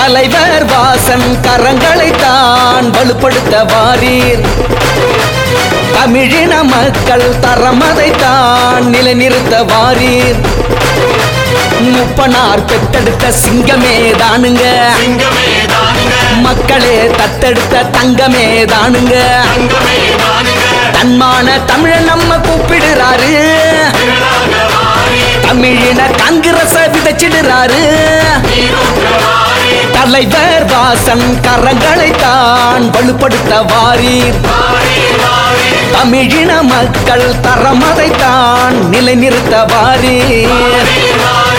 தலைவர் வாசன் கரங்களை தான் வலுப்படுத்த வாரீர் தமிழின மக்கள் தரமதை தான் நிலைநிறுத்த வாரீர் முப்பனார் பெத்தெடுத்த சிங்கமே தானுங்க சிங்கமே தானுங்க மக்களே தத்தெடுத்த தங்கமே தானுங்க தங்கமே தானுங்க தன்மான தமிழன் நம்ம கூப்பிடுறாரு திரளாக வாரி தமிழின காங்கிரச விதைச்சிடுறாரு நீரூற்றவாரி தலைவர் வாசன் கரங்களை தான் வலுப்படுத்த வாரீர் வாரி வாரி தமிழின மக்கள் தரமதை தான் நிலைநிறுத்த வாரீர் வாரி வாரி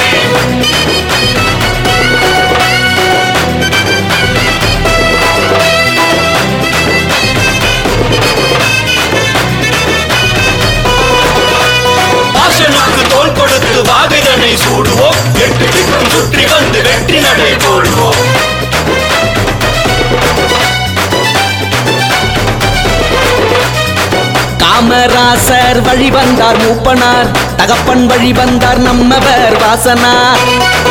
பாஷனுக்கு தோல் கொடுத்து வாகைதனை சூடுவோம் எட்டு திக்கும் சுற்றி வந்து வெற்றி நடை போடுவோம் காமராசர் வழி வந்தார் மூப்பனார் தகப்பன் வழி வந்தார் நம்மவர் வாசனார்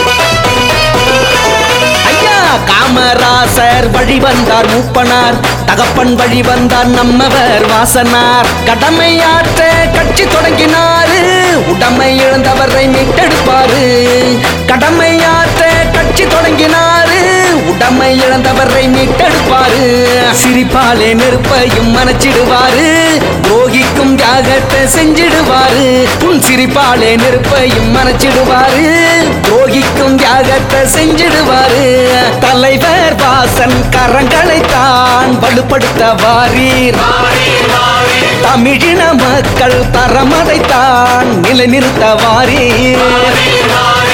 ஐயா காமராசர் வழி வந்தார் மூப்பனார் தகப்பன் வழி வந்தார் நம்மவர் வாசனார் கடமையாற்ற கட்சி தொடங்கினாரு உடமை இழந்தவரை மீட்டெடுப்பாரு கடமையாற்ற கட்சி தொடங்கினாரு உடமை இழந்தவரை மீட்டெடுப்பாரு சிரிப்பாலே நெருப்பையும் மனச்சிடுவாரு துரோகிக்கும் தியாகத்தை செஞ்சிடுவாரு உன் சிரிப்பாலே நெருப்பையும் மனச்சிடுவாரு துரோகிக்கும் தியாகத்தை செஞ்சிடுவாரு தலைவர் வாசன் கரங்களை தான் வலுப்படுத்த வாரீர் வாரி வாரி தமிழின மக்கள் தரமதை தான் நிலைநிறுத்த வாரீர் வாரி வாரி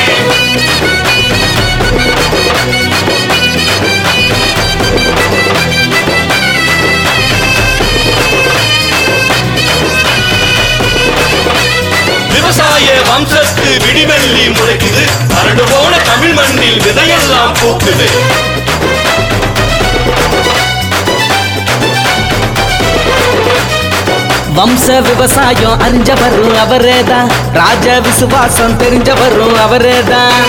விவசாய வம்சத்து விடிவெள்ளி முளைக்குது அரண்டு போன தமிழ் மண்ணில் விதையெல்லாம் பூக்குது வம்ச விவசாயம் அறிஞ்சவரும் அவரேதான் ராஜ விசுவாசம் தெரிஞ்சவரும் அவரேதான்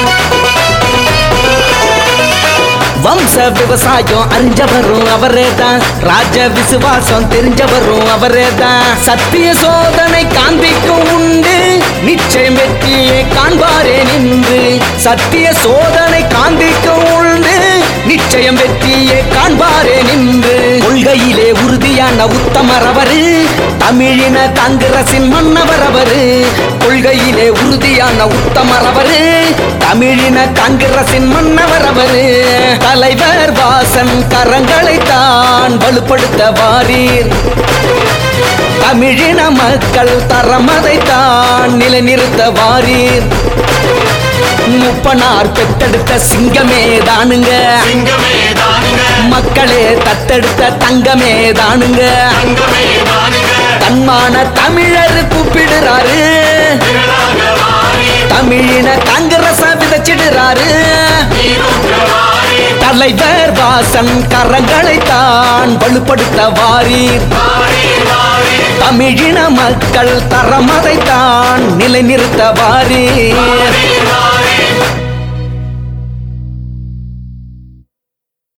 வம்ச விவசாயம் அறிஞ்சவரும் அவரேதான் ராஜ விசுவாசம் தெரிஞ்சவரும் அவரேதான் சத்திய சோதனை காந்திக்கும் உண்டு நிச்சயம் வெற்றியை காண்பாரே நின்று சத்திய சோதனை காந்திக்கும் உண்டு நிச்சயம் வெற்றியை காண்பாரே நின்று கொள்கையிலே உறுதியான உத்தமர் அவரு தமிழின காங்கிரசின் மன்னவர் அவரு கொள்கையிலே உறுதியான உத்தமர் அவரு தமிழின காங்கிரசின் மன்னவர் அவரு தலைவர் வாசன் கரங்களை தான் வலுப்படுத்த வாரீர் தமிழின மக்கள் தரமதை தான் நிலைநிறுத்த வாரீர் முப்பனார் பெத்தெடுத்த சிங்கமே தானுங்க சிங்கமே தானுங்க மக்களே தத்தெடுத்த தங்கமே தானுங்க தங்கமே தானுங்க தன்மான தமிழர் கூப்பிடுறாரு திரளாக வாரி தமிழின காங்கிரச விதைச்சிடுறாரு நீரூற்றவாரி தலைவர் வாசன் கரங்களை தான் வலுப்படுத்த வாரீர் வாரி வாரி தமிழின மக்கள் தரமதை தான் நிலைநிறுத்த வாரீர் வாரி வாரி